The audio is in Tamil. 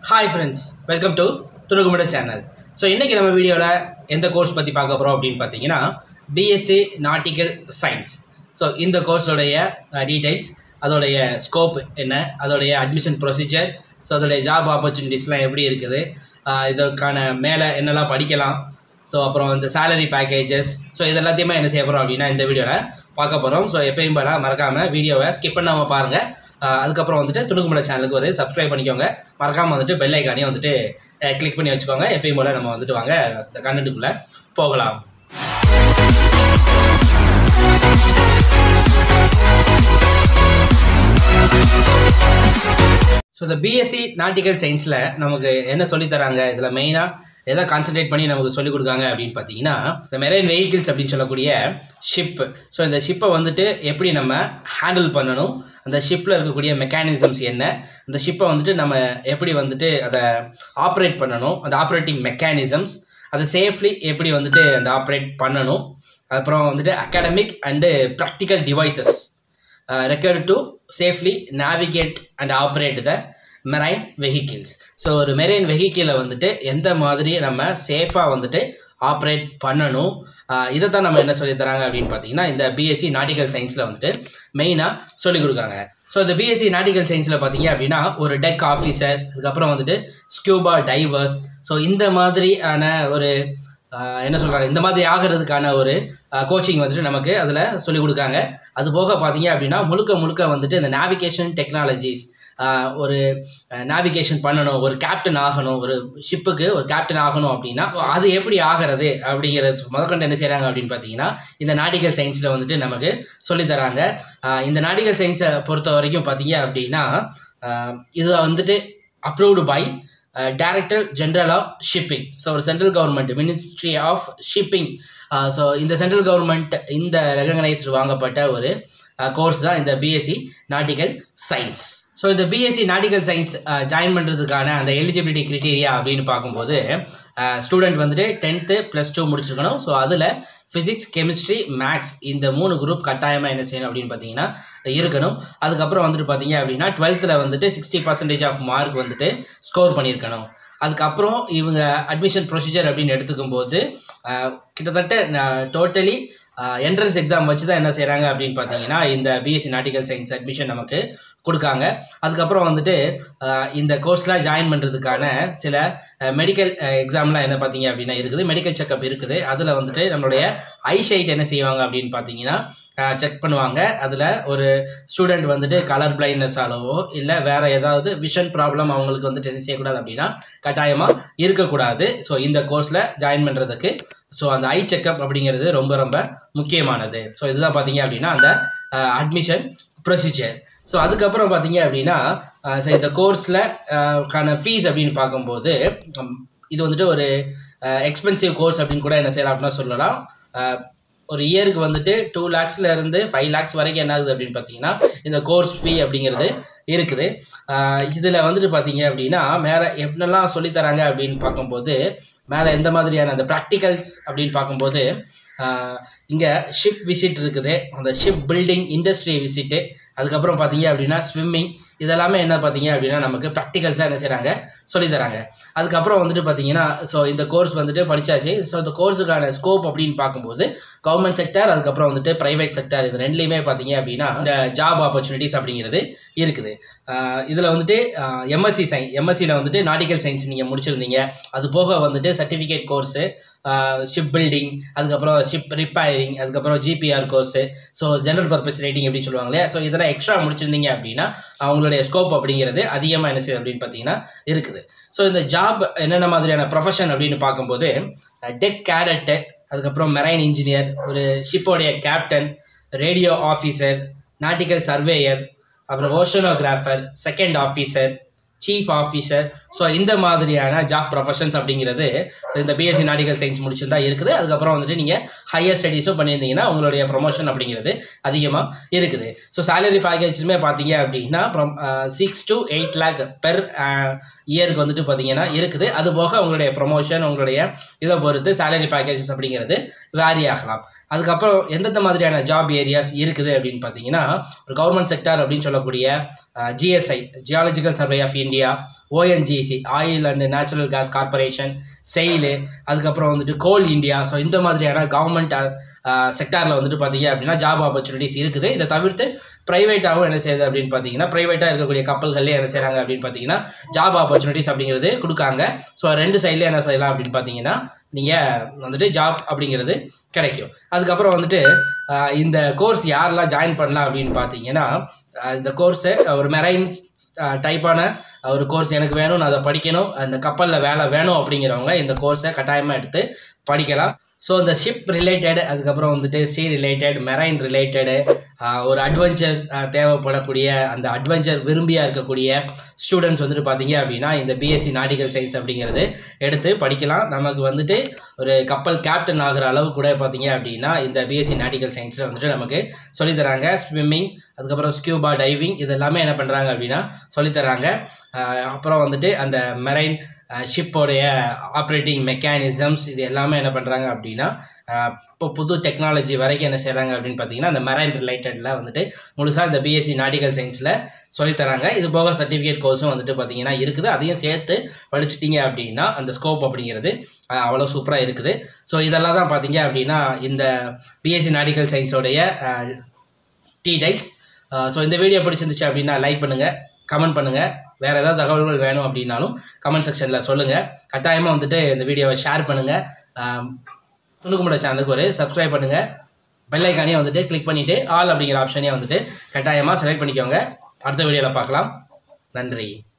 ஹாய் ஃப்ரெண்ட்ஸ் வெல்கம் டு துணுகுமுட சேனல் ஸோ இன்றைக்கி நம்ம வீடியோவில் எந்த கோர்ஸ் பற்றி பார்க்க போகிறோம் அப்படின்னு பார்த்தீங்கன்னா பிஎஸ்சி நாட்டிக்கல் சயின்ஸ் ஸோ இந்த கோர்ஸோடைய டீட்டெயில்ஸ் அதோடைய ஸ்கோப் என்ன அதோடைய அட்மிஷன் ப்ரொசீஜர் ஸோ அதோடைய ஜாப் ஆப்பர்ச்சுனிட்டிஸ்லாம் எப்படி இருக்குது அஹ் இதற்கான மேலே என்னெல்லாம் படிக்கலாம் ஸோ அப்புறம் இந்த சேலரி பேக்கேஜஸ் ஸோ இது எல்லாத்தையுமே என்ன செய்ய போகிறோம் அப்படின்னா இந்த வீடியோவில் பார்க்க போகிறோம் ஸோ எப்பயும் போல மறக்காமல் வீடியோவை ஸ்கிப் பண்ணாமல் பாருங்கள் அதுக்கப்புறம் வந்துட்டு துணுக்குமலை சேனலுக்கு ஒரு சப்ஸ்கிரைப் பண்ணிக்கோங்க மறக்காமல் வந்துட்டு பெல் ஐக்கானையும் வந்துட்டு கிளிக் பண்ணி வச்சுக்கோங்க எப்பயும் போல் நம்ம வந்துட்டு வாங்க இந்த கண்டென்ட்டுக்குள்ளே போகலாம் ஸோ இந்த பிஎஸ்சி நாட்டிக்கல் சயின்ஸில் நமக்கு என்ன சொல்லித் தராங்க இதில் மெயினாக எதை கான்சென்ட்ரேட் பண்ணி நமக்கு சொல்லிக் கொடுக்காங்க அப்படின்னு பார்த்தீங்கன்னா இந்த மெரைன் வெஹிக்கிள்ஸ் அப்படின்னு சொல்லக்கூடிய ஷிப்பு ஸோ இந்த ஷிப்பை வந்துட்டு எப்படி நம்ம ஹேண்டில் பண்ணணும் அந்த ஷிப்பில் இருக்கக்கூடிய மெக்கானிசம்ஸ் என்ன அந்த ஷிப்பை வந்துட்டு நம்ம எப்படி வந்துட்டு அதை ஆப்ரேட் பண்ணணும் அந்த ஆப்ரேட்டிங் மெக்கானிசம்ஸ் அதை சேஃப்லி எப்படி வந்துட்டு அந்த ஆப்ரேட் பண்ணணும் அப்புறம் வந்துட்டு academic and practical devices required to safely navigate and operate the marine vehicles so ஒரு மெரைன் வெஹிக்கிளை வந்துட்டு எந்த மாதிரி நம்ம சேஃபாக வந்துட்டு ஆப்ரேட் பண்ணணும் இதை தான் நம்ம என்ன சொல்லி தராங்க அப்படின்னு பார்த்தீங்கன்னா இந்த பிஎஸ்சி நாட்டிக்கல் சயின்ஸில் வந்துட்டு மெயினாக சொல்லிக் கொடுக்காங்க ஸோ இந்த பிஎஸ்சி நாட்டிக்கல் சயின்ஸில் பார்த்தீங்க அப்படின்னா ஒரு டெக் ஆஃபீஸர் அதுக்கப்புறம் வந்துட்டு ஸ்கியூபா டைவர்ஸ் ஸோ இந்த மாதிரியான ஒரு ஆஹ் என்ன சொல்கிறாங்க இந்த மாதிரி ஆகிறதுக்கான ஒரு கோச்சிங் வந்துட்டு நமக்கு அதில் சொல்லிக் கொடுக்காங்க அது போக பார்த்தீங்க அப்படின்னா முழுக்க முழுக்க வந்துட்டு இந்த நேவிகேஷன் டெக்னாலஜிஸ் ஒரு நேவிகேஷன் பண்ணணும் ஒரு கேப்டன் ஆகணும் ஒரு ஷிப்புக்கு ஒரு கேப்டன் ஆகணும் அப்படின்னா அது எப்படி ஆகிறது அப்படிங்கிறது முதற்கொண்டு என்ன செய்கிறாங்க அப்படின்னு பார்த்தீங்கன்னா இந்த நாட்டிக்கல் சயின்ஸில் வந்துட்டு நமக்கு சொல்லித்தராங்க ஆஹ் இந்த நாட்டிக்கல் சயின்ஸை பொறுத்த வரைக்கும் பார்த்தீங்க அப்படின்னா ஆஹ் இது வந்துட்டு approved by director general of shipping so ஒரு central government ministry of shipping so இந்த சென்ட்ரல் கவர்மெண்ட் இந்த ரெகக்னைஸ்டு வாங்கப்பட்ட ஒரு கோர்ஸ் தான் இந்த பிஎஸ்சி நாட்டிக்கல் சயின்ஸ் ஸோ இந்த பிஎஸ்சி நாட்டிக்கல் சயின்ஸ் ஜாயின் பண்ணுறதுக்கான அந்த எலிஜிபிலிட்டி கிரிட்டீரியா அப்படின்னு பார்க்கும்போது ஸ்டூடெண்ட் வந்துட்டு டென்த்து ப்ளஸ் டூ முடிச்சிருக்கணும் ஸோ அதில் ஃபிசிக்ஸ் கெமிஸ்ட்ரி மேக்ஸ் இந்த மூணு குரூப் கட்டாயமாக என்ன செய்யணும் அப்படின்னு பார்த்தீங்கன்னா இருக்கணும் அதுக்கப்புறம் வந்துட்டு பார்த்தீங்க அப்படின்னா டுவெல்த்தில் வந்துட்டு சிக்ஸ்டி பர்சன்டேஜ் ஆஃப் மார்க் வந்துட்டு ஸ்கோர் பண்ணியிருக்கணும் அதுக்கப்புறம் இவங்க அட்மிஷன் ப்ரொசீஜர் அப்படின்னு எடுத்துக்கும் போது கிட்டத்தட்ட டோட்டலி என்ட்ரன்ஸ் எக்ஸாம் வச்சு தான் என்ன செய்கிறாங்க அப்படின்னு பார்த்தீங்கன்னா இந்த பிஎஸ்சி நாட்டிக்கல் சயின்ஸ் அட்மிஷன் நமக்கு கொடுக்காங்க அதுக்கப்புறம் வந்துட்டு இந்த கோர்ஸ்லாம் ஜாயின் பண்ணுறதுக்கான சில மெடிக்கல் எக்ஸாம்லாம் என்ன பார்த்தீங்க அப்படின்னா இருக்குது மெடிக்கல் செக்கப் இருக்குது அதில் வந்துட்டு நம்மளுடைய ஐசைட் என்ன செய்வாங்க அப்படின்னு பார்த்தீங்கன்னா செக் பண்ணுவாங்க அதில் ஒரு ஸ்டூடெண்ட் வந்துட்டு கலர் பிளைண்ட்னஸாலவோ இல்லை வேறு ஏதாவது விஷன் ப்ராப்ளம் அவங்களுக்கு வந்துட்டு என்ன செய்யக்கூடாது அப்படின்னா கட்டாயமாக இருக்கக்கூடாது ஸோ இந்த கோர்ஸில் ஜாயின் பண்ணுறதுக்கு ஸோ அந்த ஐ செக்கப் அப்படிங்கிறது ரொம்ப ரொம்ப முக்கியமானது ஸோ இதுதான் பார்த்தீங்க அப்படின்னா அந்த அட்மிஷன் ப்ரொசீஜர் ஸோ அதுக்கப்புறம் பார்த்தீங்க அப்படின்னா ஸோ இந்த கோர்ஸில் கான ஃபீஸ் அப்படின்னு பார்க்கும்போது இது வந்துட்டு ஒரு எக்ஸ்பென்சிவ் கோர்ஸ் அப்படின்னு கூட என்ன செய்யலாம் அப்படின்னா சொல்லலாம் ஒரு இயருக்கு வந்துட்டு டூ லேக்ஸில் இருந்து ஃபைவ் லேக்ஸ் வரைக்கும் என்ன ஆகுது அப்படின்னு பார்த்தீங்கன்னா இந்த கோர்ஸ் ஃபீ அப்படிங்கிறது இருக்குது இதில் வந்துட்டு பார்த்தீங்க அப்படின்னா மேலே எப்படிலாம் சொல்லித்தராங்க அப்படின்னு பார்க்கும்போது மேலே எந்த மாதிரியான அந்த ப்ராக்டிகல்ஸ் அப்படின்னு பார்க்கும்போது இங்கே ஷிப் விசிட் இருக்குது அந்த ஷிப் பில்டிங் இண்டஸ்ட்ரி விசிட்டு அதுக்கப்புறம் பார்த்தீங்க அப்படின்னா ஸ்விம்மிங் இதெல்லாமே என்ன பார்த்தீங்க அப்படின்னா நமக்கு ப்ராக்டிகல்ஸாக என்ன செய்கிறாங்க சொல்லித்தராங்க அதுக்கப்புறம் வந்துட்டு பார்த்தீங்கன்னா ஸோ இந்த கோர்ஸ் வந்துட்டு படித்தாச்சு ஸோ இந்த கோர்ஸுக்கான ஸ்கோப் அப்படின்னு பார்க்கும்போது கவர்மெண்ட் செக்டர் அதுக்கப்புறம் வந்துட்டு ப்ரைவேட் செக்டர் இது ரெண்டுலேயுமே பார்த்தீங்க அப்படின்னா இந்த ஜாப் ஆப்பர்ச்சுனிட்டிஸ் அப்படிங்கிறது இருக்குது இதில் வந்துட்டு எம்எஸ்சி சை எம்எஸ்சியில் வந்துட்டு நாட்டிக்கல் சயின்ஸ் நீங்கள் முடிச்சிருந்தீங்க அது போக வந்துட்டு சர்டிஃபிகேட் கோர்ஸு ஷிப் பில்டிங் அதுக்கப்புறம் ஷிப் ரிப்பேரிங் அதுக்கப்புறம் GPR course so general purpose rating அப்படின்னு சொல்லுவாங்க இல்லையா ஸோ இதெல்லாம் எக்ஸ்ட்ரா முடிச்சிருந்தீங்க அப்படின்னா அவங்களுடைய ஸ்கோப் அப்படிங்கிறது அதிகமாக என்ன செய்யுது அப்படின்னு பார்த்தீங்கன்னா இருக்குது ஸோ இந்த ஜாப் என்னென்ன மாதிரியான ப்ரொஃபஷன் அப்படின்னு பார்க்கும்போது டெக் கேடட்டு அதுக்கப்புறம் மெரைன் இன்ஜினியர் ஒரு ஷிப்போடைய captain radio officer nautical surveyor அப்புறம் oceanographer second officer chief officer so இந்த மாதிரியான ஜாப் ப்ரொஃபஷன்ஸ் அப்படிங்கிறது இந்த பிஎஸ்சி நாட்டிக்கல் சயின்ஸ் முடிச்சிருந்தா இருக்குது அதுக்கப்புறம் வந்துட்டு நீங்கள் ஹையர் ஸ்டடீஸும் பண்ணியிருந்தீங்கன்னா உங்களுடைய ப்ரொமோஷன் அப்படிங்கிறது அதிகமாக இருக்குது ஸோ சேலரி பேக்கேஜுமே பார்த்தீங்க அப்படின்னா from six to eight lakh per இயருக்கு வந்துட்டு பார்த்தீங்கன்னா இருக்குது அது போக உங்களுடைய ப்ரொமோஷன் உங்களுடைய இதை பொறுத்து சேலரி பேக்கேஜஸ் அப்படிங்கிறது வேரி ஆகலாம் அதுக்கப்புறம் எந்தெந்த மாதிரியான ஜாப் ஏரியாஸ் இருக்குது அப்படின்னு பார்த்தீங்கன்னா ஒரு கவர்மெண்ட் செக்டார் அப்படின்னு சொல்லக்கூடிய GSI geological survey of India ONGC oil and natural gas corporation SAIL அதுக்கப்புறம் வந்துட்டு கோல் இந்தியா ஸோ இந்த மாதிரியான கவர்மெண்ட் செக்டாரில் வந்துட்டு பார்த்தீங்க அப்படின்னா ஜாப் ஆப்பர்ச்சுனிட்டிஸ் இருக்குது இதை தவிர்த்து ப்ரைவேட்டாகவும் என்ன செய்யுது அப்படின்னு பார்த்தீங்கன்னா ப்ரைவேட்டாக இருக்கக்கூடிய கப்பல்களே என்ன செய்கிறாங்க அப்படின்னு பார்த்தீங்கன்னா ஜாப் ஆப்பர்ச்சுனிட்டிஸ் அப்படிங்கிறது கொடுக்காங்க ஸோ ரெண்டு சைட்லேயும் என்ன செய்யலாம் அப்படின்னு பார்த்தீங்கன்னா நீங்கள் வந்துட்டு ஜாப் அப்படிங்கிறது கிடைக்கும் அதுக்கப்புறம் வந்துட்டு ஆஹ் இந்த கோர்ஸ் யாரெல்லாம் ஜாயின் பண்ணலாம் அப்படின்னு பார்த்தீங்கன்னா ஆஹ் இந்த கோர்ஸு ஒரு மெரைன் டைப்பான ஒரு கோர்ஸ் எனக்கு வேணும் நான் அதை படிக்கணும் அந்த கப்பலில் வேலை வேணும் அப்படிங்கிறவங்க இந்த கோர்ஸை கட்டாயமாக எடுத்து படிக்கலாம் ஸோ இந்த ஷிப் ரிலேட்டட் அதுக்கப்புறம் வந்துட்டு சி ரிலேட்டட் மெரைன் ரிலேட்டடு ஒரு அட்வென்ச்சர்ஸ் தேவைப்படக்கூடிய அந்த அட்வென்ச்சர் விரும்பியாக இருக்கக்கூடிய ஸ்டூடெண்ட்ஸ் வந்துட்டு பார்த்தீங்க அப்படின்னா இந்த பிஎஸ்சி நாட்டிக்கல் சயின்ஸ் அப்படிங்கிறது எடுத்து படிக்கலாம் நமக்கு வந்துட்டு ஒரு கப்பல் கேப்டன் ஆகிற அளவு கூட பார்த்தீங்க அப்படின்னா இந்த பிஎஸ்சி நாட்டிக்கல் சயின்ஸில் வந்துட்டு நமக்கு சொல்லித்தராங்க ஸ்விம்மிங் அதுக்கப்புறம் ஸ்கியூபா டைவிங் இது எல்லாமே என்ன பண்ணுறாங்க அப்படின்னா சொல்லித்தராங்க ஆஹ் அப்புறம் வந்துட்டு அந்த மெரைன் ஷிப்போடைய ஆப்ரேட்டிங் மெக்கானிசம்ஸ் இது எல்லாமே என்ன பண்ணுறாங்க அப்படின்னா ஆஹ் இப்போ புது டெக்னாலஜி வரைக்கும் என்ன செய்கிறாங்க அப்படின்னு பார்த்தீங்கன்னா அந்த மெரைன் ரிலேட்டடில் வந்துட்டு முழுசாக இந்த பிஎஸ்சி நாட்டிக்கல் சயின்ஸில் சொல்லித்தராங்க இது போக சர்டிஃபிகேட் கோர்ஸும் வந்துட்டு பார்த்தீங்கன்னா இருக்குது அதையும் சேர்த்து படிச்சிட்டிங்க அப்படின்னா அந்த ஸ்கோப் அப்படிங்கிறது ஆஹ் அவ்வளோ சூப்பராக இருக்குது ஸோ இதெல்லாம் தான் பார்த்தீங்க அப்படின்னா இந்த பிஎஸ்சி நாட்டிக்கல் சயின்ஸோடைய டீடைல்ஸ் ஸோ இந்த வீடியோ பிடிச்சிருந்துச்சு அப்படின்னா லைக் பண்ணுங்கள் கமெண்ட் பண்ணுங்கள் வேறு ஏதாவது தகவல்கள் வேணும் அப்படின்னாலும் கமெண்ட் செக்ஷனில் சொல்லுங்கள் கட்டாயமாக வந்துட்டு இந்த வீடியோவை ஷேர் பண்ணுங்கள் துணுக்குமுட சேனலுக்கு ஒரு சப்ஸ்கிரைப் பண்ணுங்கள் பெல் ஐக்கானையும் வந்துட்டு கிளிக் பண்ணிவிட்டு ஆல் அப்படிங்கிற ஆப்ஷனையும் வந்துட்டு கட்டாயமாக செலக்ட் பண்ணிக்கோங்க அடுத்த வீடியோவில் பார்க்கலாம் நன்றி